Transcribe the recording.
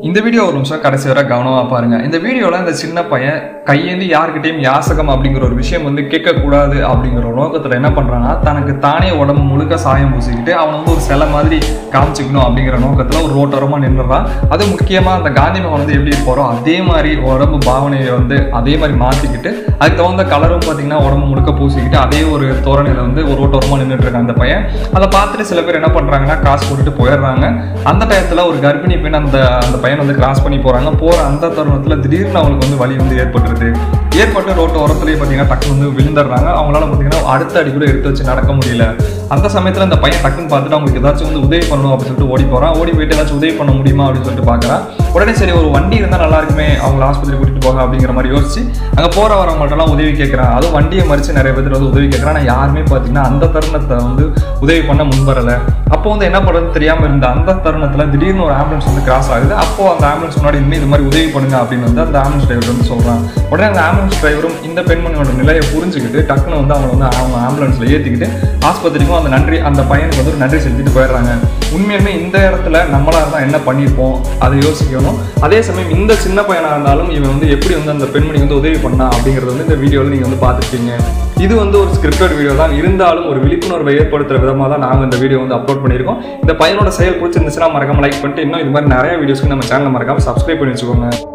இந்த வீடியோ ஒரு நிமிஷம் கடைசி வரை கவனமா பாருங்க இந்த வீடியோல இந்த சின்ன பையன் கையேந்தி யார்கிட்டயும் யாசகம் அப்படிங்கிற ஒரு விஷயம் வந்து கேட்கக்கூடாது அப்படிங்கிற ஒரு நோக்கத்துல என்ன பண்றான்னா தனக்கு தானே உடம்பு முழுக்க சாயம் பூசிக்கிட்டு அவன் வந்து ஒரு சிலை மாதிரி காமிச்சிக்கணும் அப்படிங்கிற நோக்கத்துல ஒரு ரோட்டோரமா நின்றுறான் அது முக்கியமா அந்த காந்தி மகன் வந்து எப்படி போறோம் அதே மாதிரி உடம்பு பாவனையை வந்து அதே மாதிரி மாத்திக்கிட்டு அதுக்கு தகுந்த கலரும் பாத்தீங்கன்னா உடம்பு முழுக்க பூசிக்கிட்டு அதே ஒரு தோரணையில வந்து ஒரு ரோட்டோரமா நின்றுட்டு இருக்கான் அந்த பையன் அதை பார்த்துட்டு சில பேர் என்ன பண்றாங்கன்னா காசு போட்டுட்டு போயிடுறாங்க அந்த டயத்துல ஒரு கர்ப்பிணி பெண் அந்த அந்த பையன் வந்து கிராஸ் பண்ணி போறாங்க போற அந்த தருணத்துல திடீர்னு அவங்களுக்கு வந்து வலி வந்து ஏற்பட்டுருது ஏற்பட்டு ரோட்டு ஓரத்துலயே பாத்தீங்கன்னா டக்குனு வந்து விழுந்துடுறாங்க அவங்களால பாத்தீங்கன்னா அடுத்த அடி கூட எடுத்து வச்சு நடக்க முடியல அந்த சமயத்துல அந்த பையன் டக்குன்னு பார்த்துட்டு அவங்களுக்கு ஏதாச்சும் வந்து உதவி பண்ணணும் அப்படின்னு சொல்லிட்டு ஓடி போறான் ஓடி போயிட்டு ஏதாச்சும் உதவி பண்ண முடியுமா அப்படின்னு சொல்லிட்டு பாக்குறான் உடனே சரி ஒரு வண்டி இருந்தா நல்லா இருக்குமே அவங்கள ஆஸ்பத்திரி கூட்டிட்டு போக அப்படிங்கிற மாதிரி யோசிச்சு அங்க போற வரவங்கள்ட்ட எல்லாம் உதவி கேட்கறான் அதுவும் வண்டியை மறிச்சு நிறைய பேர் வந்து உதவி கேட்கறான் ஆனா யாருமே பாத்தீங்கன்னா அந்த தருணத்தை வந்து உதவி பண்ண முன்வரல அப்போ வந்து என்ன பண்றதுன்னு தெரியாம இருந்த அந்த தருணத்துல திடீர்னு ஒரு ஆம்புலன்ஸ் வந்து கிராஸ் ஆகுது அப்போ அந்த ஆம்புலன்ஸ் முன்னாடி இனிமே இது மாதிரி உதவி பண்ணுங்க அப்படின்னு வந்து அந்த ஆம்புலன்ஸ் டிரைவர் வந்து சொல்றான் உடனே அந்த ஆம்புலன்ஸ் டிரைவரும் இந்த பெண்மணியோட நிலையை புரிஞ்சுக்கிட்டு டக்குன்னு வந்து அவங்க வந்து அவங்க ஆம்புலன்ஸ்ல ஏத்திக்கிட்டு ஆஸ்பத்திரிக்கும் அந்த நன்றி அந்த பையனுக்கு வந்து ஒரு நன்றி செலுத்திட்டு போயிடுறாங்க உண்மையுமே இந்த இடத்துல நம்மளா இருந்தா என்ன பண்ணியிருப்போம் அதை யோசிக்கணும் அதே சமயம் இந்த சின்ன பையனா இருந்தாலும் இவன் வந்து எப்படி வந்து அந்த பெண்மணி வந்து உதவி பண்ணா அப்படிங்கறது வந்து இந்த வீடியோவில் நீங்க வந்து பார்த்துருப்பீங்க இது வந்து ஒரு ஸ்கிரிப்டட் வீடியோ தான் இருந்தாலும் ஒரு விழிப்புணர்வை ஏற்படுத்துற விதமாக தான் நாங்கள் இந்த வீடியோ வந்து அப்லோட் பண்ணியிருக்கோம் இந்த பையனோட செயல் பிடிச்சிருந்துச்சுன்னா மறக்காம லைக் பண்ணிட்டு இன்னும் இது மாதிரி நிறைய வீடியோஸ்க்கு நம்ம சேனலை மறக்காம சப்ஸ்கிரைப் பண்ணி வச்சுக்கோங்க